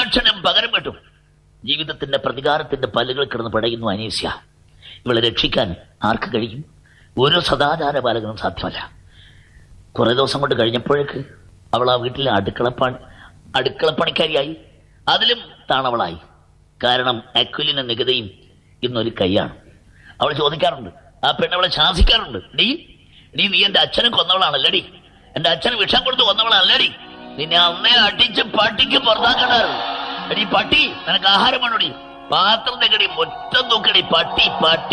രണ്ടാക്ഷരം പകരം കിട്ടും ജീവിതത്തിന്റെ പ്രതികാരത്തിന്റെ പല്ലുകൾ കിടന്ന് പടയുന്നു അനീസ്യ ഇവളെ രക്ഷിക്കാൻ ആർക്ക് കഴിയും ഓരോ സദാചാര പാലകനും സാധ്യമല്ല കുറെ ദിവസം കൊണ്ട് കഴിഞ്ഞപ്പോഴേക്ക് അവൾ ആ വീട്ടിലെ അടുക്കളപ്പണി അടുക്കളപ്പണിക്കാരിയായി അതിലും താണവളായി കാരണം അക്വിലിന് നികുതയും ഇന്നൊരു കൈയാണ് അവൾ ചോദിക്കാറുണ്ട് ആ പെണ്ണവളെ ശാസിക്കാറുണ്ട് ഡീ ഡീ നീ എന്റെ അച്ഛനെ കൊന്നവളാണല്ലടി എന്റെ അച്ഛന് വിഷം കൊടുത്ത് കൊന്നവളാണല്ലടി നിന്നെ അന്നേ അടിച്ച് പട്ടിക്ക് പുറത്താക്കണ്ടായിരുന്നു എടി പട്ടി നിനക്ക് ആഹാരം വേണോടി പാത്രം തെക്കടി മുറ്റം നോക്കടി പട്ടി പട്ടി